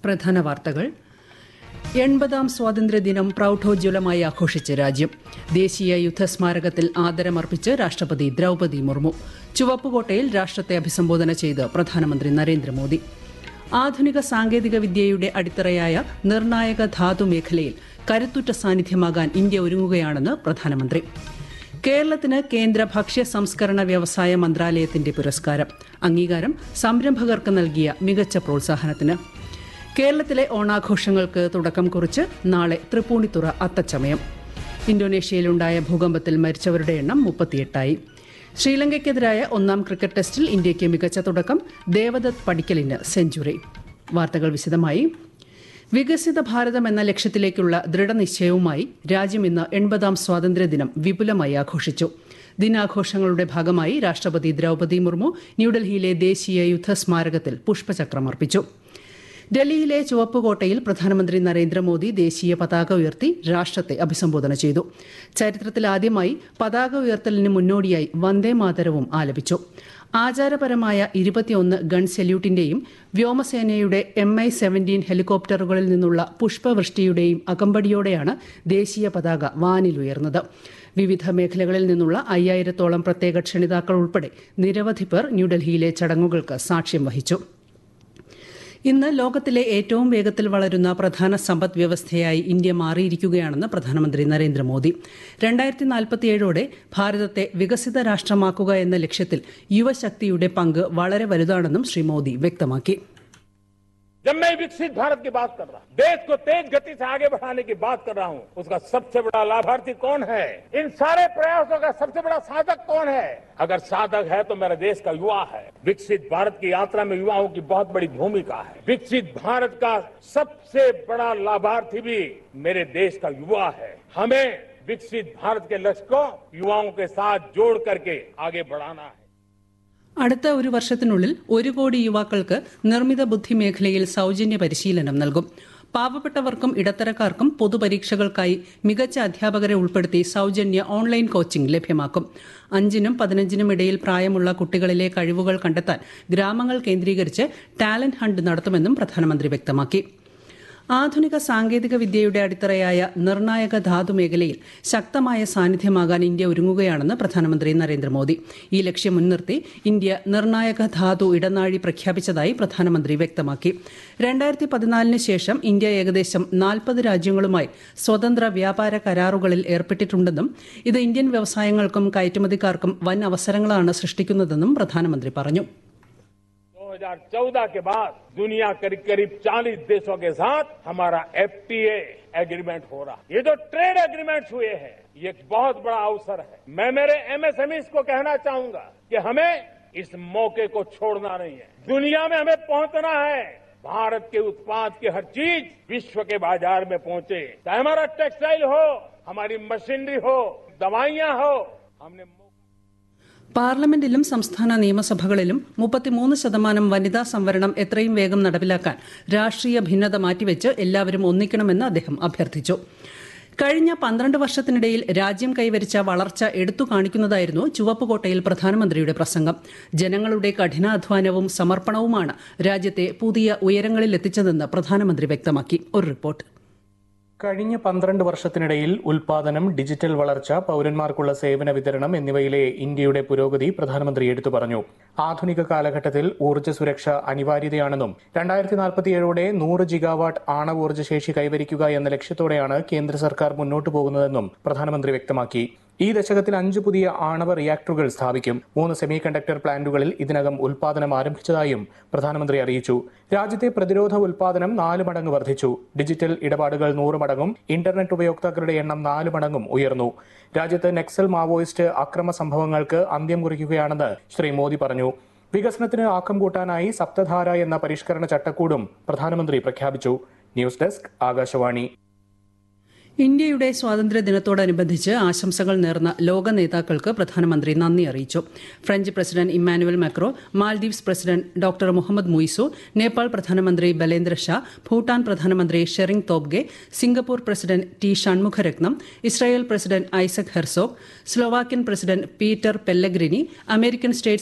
പ്രധാന വാർത്തകൾ എൺപതാം സ്വാതന്ത്ര്യദിനം പ്രൌഢോജ്വലമായി ആഘോഷിച്ച് രാജ്യം ദേശീയ യുദ്ധസ്മാരകത്തിൽ ആദരമർപ്പിച്ച് രാഷ്ട്രപതി ദ്രൌപതി മുർമു ചുവപ്പുകോട്ടയിൽ രാഷ്ട്രത്തെ അഭിസംബോധന ചെയ്ത് പ്രധാനമന്ത്രി നരേന്ദ്രമോദി ആധുനിക സാങ്കേതിക വിദ്യയുടെ അടിത്തറയായ നിർണായക ധാതു മേഖലയിൽ കരുത്തുറ്റ സാന്നിധ്യമാകാൻ ഇന്ത്യ ഒരുങ്ങുകയാണെന്ന് പ്രധാനമന്ത്രി കേരളത്തിന് കേന്ദ്ര ഭക്ഷ്യ സംസ്കരണ വ്യവസായ മന്ത്രാലയത്തിന്റെ പുരസ്കാരം അംഗീകാരം സംരംഭകർക്ക് നൽകിയ മികച്ച പ്രോത്സാഹനത്തിന് കേരളത്തിലെ ഓണാഘോഷങ്ങൾക്ക് തുടക്കം കുറിച്ച് നാളെ തൃപ്പൂണിത്തുറ അത്തച്ചമയം ഇന്തോനേഷ്യയിലുണ്ടായ ഭൂകമ്പത്തിൽ മരിച്ചവരുടെ എണ്ണം മുപ്പത്തിയെട്ടായി ശ്രീലങ്കയ്ക്കെതിരായ ഒന്നാം ക്രിക്കറ്റ് ടെസ്റ്റിൽ ഇന്ത്യയ്ക്ക് മികച്ച തുടക്കം ദേവദത്ത് പടിക്കലിന് സെഞ്ചുറി വാർത്തകൾ വിശദമായി വികസിത ഭാരതം എന്ന ലക്ഷ്യത്തിലേക്കുള്ള ദൃഢനിശ്ചയവുമായി രാജ്യം ഇന്ന് എൺപതാം സ്വാതന്ത്ര്യദിനം വിപുലമായി ആഘോഷിച്ചു ദിനാഘോഷങ്ങളുടെ ഭാഗമായി രാഷ്ട്രപതി ദ്രൌപതി മുർമു ന്യൂഡൽഹിയിലെ ദേശീയ യുദ്ധസ്മാരകത്തിൽ പുഷ്പചക്രം അർപ്പിച്ചു ഡൽഹിയിലെ ചുവപ്പുകോട്ടയിൽ പ്രധാനമന്ത്രി നരേന്ദ്രമോദി ദേശീയ പതാക ഉയർത്തി രാഷ്ട്രത്തെ അഭിസംബോധന ചെയ്തു ചരിത്രത്തിലാദ്യമായി പതാക ഉയർത്തലിന് മുന്നോടിയായി വന്ദേ മാതരവും ആലപിച്ചു ആചാരപരമായ ഇരുപത്തിയൊന്ന് ഗൺ സല്യൂട്ടിന്റെയും വ്യോമസേനയുടെ എം ഐ സെവന്റീൻ ഹെലികോപ്റ്ററുകളിൽ നിന്നുള്ള പുഷ്പവൃഷ്ടിയുടെയും അകമ്പടിയോടെയാണ് ദേശീയ പതാക വാനിലുയർന്നത് വിവിധ മേഖലകളിൽ നിന്നുള്ള അയ്യായിരത്തോളം പ്രത്യേക ക്ഷണിതാക്കൾ ഉൾപ്പെടെ നിരവധി പേർ ന്യൂഡൽഹിയിലെ ചടങ്ങുകൾക്ക് സാക്ഷ്യം വഹിച്ചു ഇന്ന് ലോകത്തിലെ ഏറ്റവും വേഗത്തിൽ വളരുന്ന പ്രധാന സമ്പദ് വ്യവസ്ഥയായി ഇന്ത്യ മാറിയിരിക്കുകയാണെന്ന് പ്രധാനമന്ത്രി നരേന്ദ്രമോദി രണ്ടായിരത്തി നാൽപ്പത്തിയേഴോടെ ഭാരതത്തെ വികസിത രാഷ്ട്രമാക്കുക എന്ന ലക്ഷ്യത്തിൽ യുവശക്തിയുടെ പങ്ക് വളരെ വലുതാണെന്നും ശ്രീ മോദി വ്യക്തമാക്കി जब मैं विकसित भारत की बात कर रहा हूं देश को तेज गति से आगे बढ़ाने की बात कर रहा हूं उसका सबसे बड़ा लाभार्थी कौन है इन सारे प्रयासों का सबसे बड़ा साधक कौन है अगर साधक है तो मेरा देश का युवा है विकसित भारत की यात्रा में युवाओं की बहुत बड़ी भूमिका है विकसित भारत का सबसे बड़ा लाभार्थी भी मेरे देश का युवा है हमें विकसित भारत के लक्ष्य को युवाओं के साथ जोड़ करके आगे बढ़ाना है അടുത്ത ഒരു വർഷത്തിനുള്ളിൽ ഒരു കോടി യുവാക്കൾക്ക് നിർമ്മിത ബുദ്ധി മേഖലയിൽ സൌജന്യ പരിശീലനം നൽകും പാവപ്പെട്ടവർക്കും ഇടത്തരക്കാർക്കും പൊതുപരീക്ഷകൾക്കായി മികച്ച അധ്യാപകരെ ഉൾപ്പെടുത്തി സൌജന്യ ഓൺലൈൻ കോച്ചിംഗ് ലഭ്യമാക്കും അഞ്ചിനും പതിനഞ്ചിനും ഇടയിൽ പ്രായമുള്ള കുട്ടികളിലെ കഴിവുകൾ കണ്ടെത്താൻ ഗ്രാമങ്ങൾ കേന്ദ്രീകരിച്ച് ടാലന്റ് ഹണ്ട് നടത്തുമെന്നും പ്രധാനമന്ത്രി വ്യക്തമാക്കി ആധുനിക സാങ്കേതിക വിദ്യയുടെ അടിത്തറയായ നിർണായക ധാതു മേഖലയിൽ ശക്തമായ സാന്നിധ്യമാകാൻ ഇന്ത്യ ഒരുങ്ങുകയാണെന്ന് പ്രധാനമന്ത്രി നരേന്ദ്രമോദി ഈ ലക്ഷ്യം മുൻനിർത്തി ഇന്ത്യ നിർണായക ധാതു ഇടനാഴി പ്രഖ്യാപിച്ചതായി പ്രധാനമന്ത്രി വ്യക്തമാക്കി രണ്ടായിരത്തി പതിനാലിന് ശേഷം ഇന്ത്യ ഏകദേശം നാൽപ്പത് രാജ്യങ്ങളുമായി സ്വതന്ത്ര വ്യാപാര കരാറുകളിൽ ഏർപ്പെട്ടിട്ടുണ്ടെന്നും ഇത് ഇന്ത്യൻ വ്യവസായങ്ങൾക്കും കയറ്റുമതിക്കാർക്കും വൻ അവസരങ്ങളാണ് സൃഷ്ടിക്കുന്നതെന്നും പ്രധാനമന്ത്രി പറഞ്ഞു 2014 के बाद दुनिया करीब करीब 40 देशों के साथ हमारा एफटीए एग्रीमेंट हो रहा है ये जो ट्रेड एग्रीमेंट्स हुए हैं ये एक बहुत बड़ा अवसर है मैं मेरे एमएसएमई को कहना चाहूंगा कि हमें इस मौके को छोड़ना नहीं है दुनिया में हमें पहुंचना है भारत के उत्पाद की हर चीज विश्व के बाजार में पहुंचे चाहे हमारा टेक्सटाइल हो हमारी मशीनरी हो दवाइयां हो हमने പാർലമെന്റിലും സംസ്ഥാന നിയമസഭകളിലും മുപ്പത്തിമൂന്ന് ശതമാനം വനിതാ സംവരണം എത്രയും വേഗം നടപ്പിലാക്കാൻ രാഷ്ട്രീയ ഭിന്നത മാറ്റിവെച്ച് എല്ലാവരും ഒന്നിക്കണമെന്ന് അദ്ദേഹം അഭ്യർത്ഥിച്ചു കഴിഞ്ഞ പന്ത്രണ്ട് വർഷത്തിനിടയിൽ രാജ്യം കൈവരിച്ച വളർച്ച എടുത്തു കാണിക്കുന്നതായിരുന്നു ചുവപ്പുകോട്ടയിൽ പ്രധാനമന്ത്രിയുടെ പ്രസംഗം ജനങ്ങളുടെ കഠിനാധ്വാനവും സമർപ്പണവുമാണ് രാജ്യത്തെ പുതിയ ഉയരങ്ങളിലെത്തിച്ചതെന്ന് പ്രധാനമന്ത്രി വ്യക്തമാക്കി ഒരു റിപ്പോർട്ട് കഴിഞ്ഞ പന്ത്രണ്ട് വർഷത്തിനിടയിൽ ഉൽപാദനം ഡിജിറ്റൽ വളർച്ച പൌരന്മാർക്കുള്ള സേവന വിതരണം എന്നിവയിലെ ഇന്ത്യയുടെ പുരോഗതി പ്രധാനമന്ത്രി എടുത്തു പറഞ്ഞു ആധുനിക കാലഘട്ടത്തിൽ ഊർജ്ജ സുരക്ഷ അനിവാര്യതയാണെന്നും രണ്ടായിരത്തി നാൽപ്പത്തിയേഴോടെ നൂറ് ജിഗാവാട്ട് ആണവോർജ്ജ ശേഷി കൈവരിക്കുക എന്ന ലക്ഷ്യത്തോടെയാണ് കേന്ദ്ര സർക്കാർ മുന്നോട്ടു പോകുന്നതെന്നും പ്രധാനമന്ത്രി വ്യക്തമാക്കി ഈ ദശകത്തിൽ അഞ്ച് പുതിയ ആണവ റിയാക്ടറുകൾ സ്ഥാപിക്കും മൂന്ന് സെമി കണ്ടക്ടർ പ്ലാന്റുകളിൽ ഇതിനകം ഉൽപാദനം ആരംഭിച്ചതായും പ്രധാനമന്ത്രി അറിയിച്ചു രാജ്യത്തെ പ്രതിരോധ ഉൽപാദനം നാല് മടങ്ങ് വർദ്ധിച്ചു ഡിജിറ്റൽ ഇടപാടുകൾ നൂറ് മടങ്ങും ഇന്റർനെറ്റ് ഉപയോക്താക്കളുടെ എണ്ണം നാല് മടങ്ങും ഉയർന്നു രാജ്യത്ത് നെക്സൽ മാവോയിസ്റ്റ് അക്രമ സംഭവങ്ങൾക്ക് അന്ത്യം കുറിക്കുകയാണെന്ന് ശ്രീ മോദി പറഞ്ഞു വികസനത്തിന് ആക്കം കൂട്ടാനായി സപ്തധാര എന്ന പരിഷ്കരണ ചട്ടക്കൂടും പ്രധാനമന്ത്രി പ്രഖ്യാപിച്ചു ന്യൂസ് ഡെസ്ക് ആകാശവാണി ഇന്ത്യയുടെ സ്വാതന്ത്ര്യ ദിനത്തോടനുബന്ധിച്ച് ആശംസകൾ നേർന്ന ലോക നേതാക്കൾക്ക് പ്രധാനമന്ത്രി നന്ദി അറിയിച്ചു French president Emmanuel Macron Maldives president doctor Mohamed Muizzu Nepal പ്രധാനമന്ത്രി ബലേന്ദ്ര ഷാ ഭൂട്ടാൻ പ്രധാനമന്ത്രി Tshering Tobgay Singapore president T Shanmugaratnam Israel president Isaac Herzog Slovakian president Peter Pellegrini American state